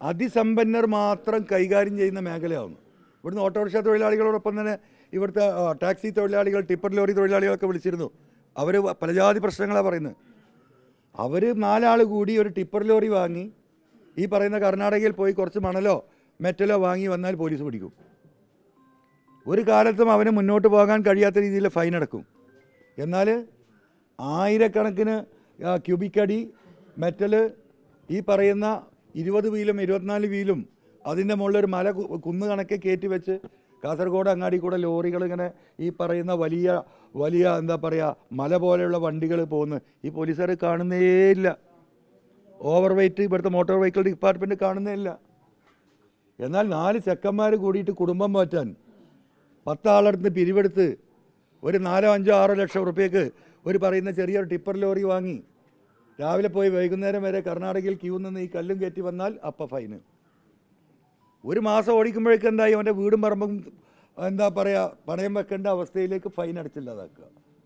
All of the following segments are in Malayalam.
അതിസമ്പന്നർ മാത്രം കൈകാര്യം ചെയ്യുന്ന മേഖലയാവുന്നു ഇവിടുന്ന് ഓട്ടോറിക്ഷ തൊഴിലാളികളോടൊപ്പം തന്നെ ഇവിടുത്തെ ആ, ടാക്സി തൊഴിലാളികൾ ടിപ്പർ ലോറി തൊഴിലാളികളൊക്കെ വിളിച്ചിരുന്നു അവർ പലജാതി പ്രശ്നങ്ങളാണ് പറയുന്നത് അവർ നാലാൾ കൂടി ഒരു ടിപ്പർ ലോറി വാങ്ങി ഈ പറയുന്ന കർണാടകയിൽ പോയി കുറച്ച് മണലോ മെറ്റലോ വാങ്ങി വന്നാൽ പോലീസ് പിടിക്കും ഒരു കാലത്തും അവന് മുന്നോട്ട് പോകാൻ കഴിയാത്ത രീതിയിൽ ഫൈൻ അടക്കും എന്നാൽ ആയിരക്കണക്കിന് ആ, ക്യൂബിക് അടി മെറ്റൽ ഈ പറയുന്ന ഇരുപത് വീലും ഇരുപത്തിനാല് വീലും അതിൻ്റെ മുകളിൽ ഒരു മല കു- കുന്ന് കണക്കെ കയറ്റി വെച്ച് കാസർഗോഡ് അങ്ങാടി കൂടെ ലോറികൾ ഇങ്ങനെ ഈ പറയുന്ന വലിയ വലിയ എന്താ പറയുക മല പോലെയുള്ള വണ്ടികൾ പോകുന്നു ഈ പോലീസുകാർ കാണുന്നേ ഇല്ല ഓവർ വെയിറ്റ് ഇവിടുത്തെ മോട്ടോർ വെഹിക്കിൾ ഡിപ്പാർട്ട്മെൻറ്റ് കാണുന്നേ ഇല്ല എന്നാൽ നാല് ചെക്കന്മാർ കൂടിയിട്ട് കുടുംബം മാറ്റാൻ പത്താളടുത്ത് പിരിവെടുത്ത് ഒരു നാലോ അഞ്ചോ ആറോ ലക്ഷം റുപ്യക്ക് ഒരു പറയുന്ന ചെറിയൊരു ടിപ്പർ ലോറി വാങ്ങി രാവിലെ പോയി വൈകുന്നേരം വരെ കർണാടകയിൽ ക്യൂ നിന്ന് ഈ കല്ലും കയറ്റി വന്നാൽ അപ്പ ഫൈന് ഒരു മാസം ഓടിക്കുമ്പോഴേക്കും എന്തായി അവൻ്റെ വീടും പറമ്പും എന്താ പറയുക പണയം വെക്കേണ്ട അവസ്ഥയിലേക്ക് ഫൈൻ അടച്ചില്ലാതാക്കുക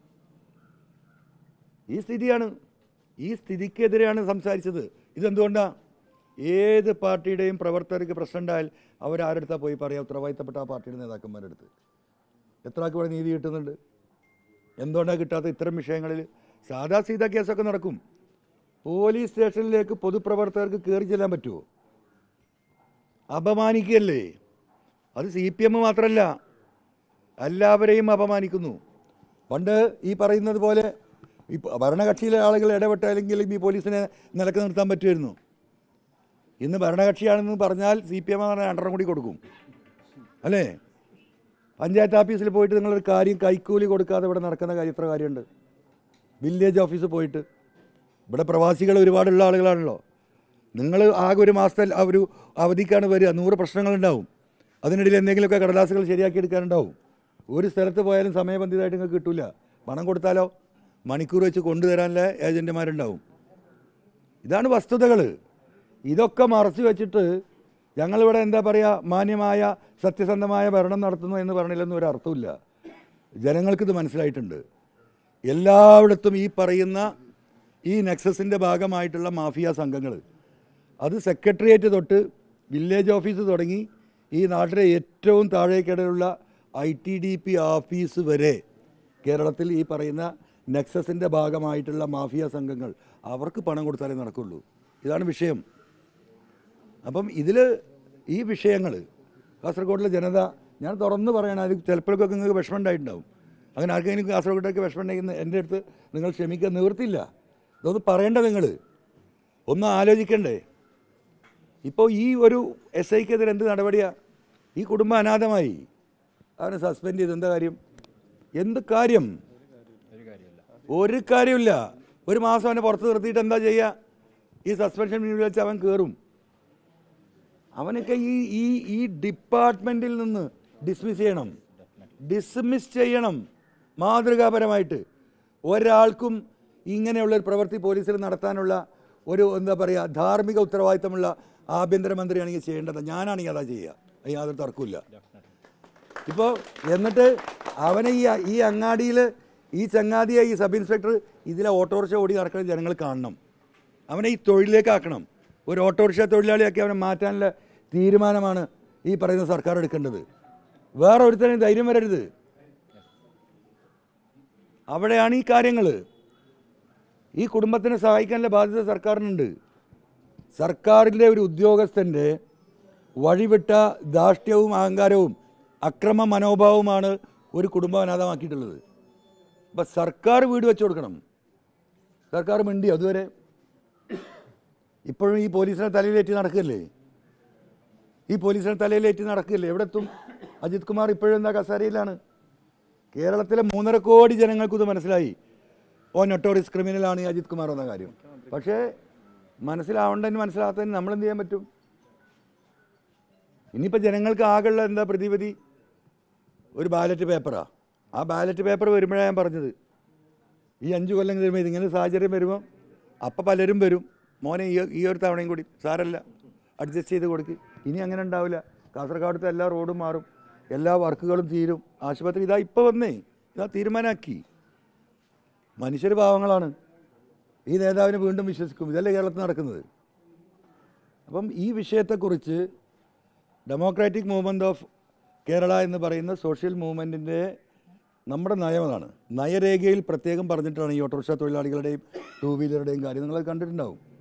ഈ സ്ഥിതിയാണ് ഈ സ്ഥിതിക്കെതിരെയാണ് സംസാരിച്ചത് ഇതെന്തുകൊണ്ടാണ് ഏത് പാർട്ടിയുടെയും പ്രവർത്തകർക്ക് പ്രശ്നം ഉണ്ടായാൽ അവരാരെടുത്താൽ പോയി പറയാം ഉത്തരവാദിത്തപ്പെട്ട ആ പാർട്ടിയുടെ നേതാക്കന്മാരുടെ അടുത്ത് എത്ര ആൾക്ക് ഇവിടെ നീതി കിട്ടുന്നുണ്ട് എന്തുകൊണ്ടാണ് കിട്ടാത്ത ഇത്തരം വിഷയങ്ങളിൽ സാധാ സീതാ കേസൊക്കെ നടക്കും പോലീസ് സ്റ്റേഷനിലേക്ക് പൊതുപ്രവർത്തകർക്ക് കയറി ചെല്ലാൻ പറ്റുമോ അപമാനിക്കുകയല്ലേ അത് സി പി എം മാത്രമല്ല എല്ലാവരെയും അപമാനിക്കുന്നു പണ്ട് ഈ പറയുന്നത് പോലെ ഈ ഭരണകക്ഷിയിലെ ആളുകൾ ഇടപെട്ടാലെങ്കിലും ഈ പോലീസിനെ നിലക്ക് നിർത്താൻ പറ്റുമായിരുന്നു ഇന്ന് ഭരണകക്ഷിയാണെന്ന് പറഞ്ഞാൽ സി പി എം രണ്ടെണ്ണം കൂടി കൊടുക്കും അല്ലേ പഞ്ചായത്ത് ഓഫീസിൽ പോയിട്ട് നിങ്ങളൊരു കാര്യം കൈക്കൂലി കൊടുക്കാതെ ഇവിടെ നടക്കുന്ന കാര്യം എത്ര കാര്യമുണ്ട് വില്ലേജ് ഓഫീസിൽ പോയിട്ട് ഇവിടെ പ്രവാസികൾ ഒരുപാടുള്ള ആളുകളാണല്ലോ നിങ്ങൾ ആകെ ഒരു മാസത്തെ ആ ഒരു അവധിക്കാണ് വരിക നൂറ് പ്രശ്നങ്ങളുണ്ടാവും അതിനിടയിൽ എന്തെങ്കിലുമൊക്കെ കടലാസുകൾ ശരിയാക്കി എടുക്കാനുണ്ടാവും ഒരു സ്ഥലത്ത് പോയാലും സമയബന്ധിതമായിട്ട് നിങ്ങൾക്ക് കിട്ടില്ല പണം കൊടുത്താലോ മണിക്കൂർ വെച്ച് കൊണ്ടുതരാനുള്ള ഏജൻറ്റുമാരുണ്ടാവും ഇതാണ് വസ്തുതകൾ ഇതൊക്കെ മറച്ചു വെച്ചിട്ട് ഞങ്ങളിവിടെ എന്താ പറയുക മാന്യമായ സത്യസന്ധമായ ഭരണം നടത്തുന്നു എന്ന് പറഞ്ഞില്ലെന്ന് ഒരു അർത്ഥമില്ല ജനങ്ങൾക്കിത് മനസ്സിലായിട്ടുണ്ട് എല്ലായിടത്തും ഈ പറയുന്ന ഈ നെക്സസിൻ്റെ ഭാഗമായിട്ടുള്ള മാഫിയ സംഘങ്ങൾ അത് സെക്രട്ടേറിയറ്റ് തൊട്ട് വില്ലേജ് ഓഫീസ് തുടങ്ങി ഈ നാട്ടിലെ ഏറ്റവും താഴേക്കിടയിലുള്ള I T D P office വരെ കേരളത്തിൽ ഈ പറയുന്ന നെക്സസിൻ്റെ ഭാഗമായിട്ടുള്ള മാഫിയ സംഘങ്ങൾ അവർക്ക് പണം കൊടുത്താലേ നടക്കുള്ളൂ ഇതാണ് വിഷയം അപ്പം ഇതിൽ ഈ വിഷയങ്ങൾ കാസർഗോഡിലെ ജനത ഞാൻ തുറന്ന് പറയണം അത് ചിലപ്പോഴൊക്കെ നിങ്ങൾക്ക് വിഷമം ഉണ്ടായിട്ടുണ്ടാവും അങ്ങനെ ആർക്കെങ്കിലും കാസർഗോഡൊക്കെ വിഷമം ഉണ്ടെങ്കിൽ എൻ്റെ അടുത്ത് നിങ്ങൾ ക്ഷമിക്കാൻ നിവൃത്തില്ല ഇതൊന്ന് പറയേണ്ട നിങ്ങൾ ഒന്ന് ആലോചിക്കണ്ടേ ഇപ്പോൾ ഈ ഒരു എസ് ഐക്കെതിരെ എന്ത് നടപടിയാ ഈ കുടുംബം അനാഥമായി അവനെ സസ്പെൻഡ് ചെയ്ത് എന്താ കാര്യം എന്ത് കാര്യം ഒരു കാര്യമില്ല ഒരു മാസം അവനെ പുറത്ത് നിർത്തിയിട്ട് എന്താ ചെയ്യുക ഈ സസ്പെൻഷൻ പീരീഡ് വെച്ച് അവൻ കയറും അവനൊക്കെ ഈ ഈ ഈ ഡിപ്പാർട്ട്മെൻറ്റിൽ നിന്ന് ഡിസ്മിസ് ചെയ്യണം ഡിസ്മിസ് ചെയ്യണം മാതൃകാപരമായിട്ട് ഒരാൾക്കും ഇങ്ങനെയുള്ള ഒരു പ്രവൃത്തി പോലീസിൽ നടത്താനുള്ള ഒരു എന്താ പറയുക ധാർമ്മിക ഉത്തരവാദിത്തമുള്ള ആഭ്യന്തരമന്ത്രിയാണെങ്കിൽ ചെയ്യേണ്ടത് ഞാനാണെങ്കിൽ അതാ ചെയ്യുക അത് യാതൊരു തർക്കമില്ല ഇപ്പോൾ എന്നിട്ട് അവനെ ഈ ഈ അങ്ങാടിയിൽ ഈ ചങ്ങാതിയെ ഈ സബ് ഇൻസ്പെക്ടർ ഇതിലെ ഓട്ടോറിക്ഷ ഓടി നടക്കുന്ന ജനങ്ങൾ കാണണം അവനെ ഈ തൊഴിലിലേക്ക് ആക്കണം ഒരു ഓട്ടോറിക്ഷ തൊഴിലാളിയാക്കി അവനെ മാറ്റാനുള്ള തീരുമാനമാണ് ഈ പറയുന്ന സർക്കാർ എടുക്കേണ്ടത് വേറെ ഒരുത്തനും ധൈര്യം വരരുത് അവിടെയാണ് ഈ കാര്യങ്ങൾ ഈ കുടുംബത്തിനെ സഹായിക്കാനുള്ള ബാധ്യത സർക്കാരിനുണ്ട് സർക്കാരിൻ്റെ ഒരു ഉദ്യോഗസ്ഥൻ്റെ വഴിവിട്ട ധാർഷ്ട്യവും അഹങ്കാരവും അക്രമ മനോഭാവവുമാണ് ഒരു കുടുംബം അനാഥമാക്കിയിട്ടുള്ളത് അപ്പം സർക്കാർ വീട് വെച്ച് കൊടുക്കണം സർക്കാർ മിണ്ടി അതുവരെ ഇപ്പോഴും ഈ പോലീസിനെ തലയിലേറ്റി നടക്കുകയല്ലേ ഈ പോലീസിനെ തലയിലേറ്റി നടക്കുകയല്ലേ എവിടെ എത്തും അജിത് കുമാർ ഇപ്പോഴും എന്താ കസാരയിലാണ് കേരളത്തിലെ മൂന്നര കോടി ജനങ്ങൾക്കും ഇത് മനസ്സിലായി ഓ നൊട്ടോറിയസ് ക്രിമിനലാണ് ഈ അജിത് കുമാർ എന്ന കാര്യം പക്ഷേ മനസ്സിലാവേണ്ടതിന് മനസ്സിലാകാത്തതിന് നമ്മൾ എന്ത് ചെയ്യാൻ പറ്റും ഇനിയിപ്പോൾ ജനങ്ങൾക്ക് ആകെയുള്ള എന്താ പ്രതിവിധി ഒരു ബാലറ്റ് പേപ്പറാ ആ ബാലറ്റ് പേപ്പർ വരുമ്പോഴാണ് ഞാൻ പറഞ്ഞത് ഈ അഞ്ച് കൊല്ലം കഴിയുമ്പോൾ ഇതിങ്ങനെ സാഹചര്യം വരുമ്പോൾ അപ്പം പലരും വരും മോനെ ഈ ഈ ഒരു തവണയും കൂടി സാരല്ല അഡ്ജസ്റ്റ് ചെയ്ത് കൊടുക്ക് ഇനി അങ്ങനെ ഉണ്ടാവില്ല കാസർഗോഡത്തെ എല്ലാ റോഡും മാറും എല്ലാ വർക്കുകളും തീരും ആശുപത്രി ഇതാ ഇപ്പോൾ വന്നേ ഇതാ തീരുമാനമാക്കി മനുഷ്യർ പാവങ്ങളാണ് ഈ നേതാവിനെ വീണ്ടും വിശ്വസിക്കും ഇതല്ലേ കേരളത്തിൽ നടക്കുന്നത് അപ്പം ഈ വിഷയത്തെക്കുറിച്ച് ഡെമോക്രാറ്റിക് മൂവ്മെൻ്റ് ഓഫ് കേരള എന്ന് പറയുന്ന സോഷ്യൽ മൂവ്മെൻറ്റിൻ്റെ നമ്മുടെ നയമാണ് നയരേഖയിൽ പ്രത്യേകം പറഞ്ഞിട്ടാണ് ഈ ഓട്ടോറിക്ഷ തൊഴിലാളികളുടെയും ടൂ വീലറുടെയും കാര്യം നിങ്ങളത് കണ്ടിട്ടുണ്ടാവും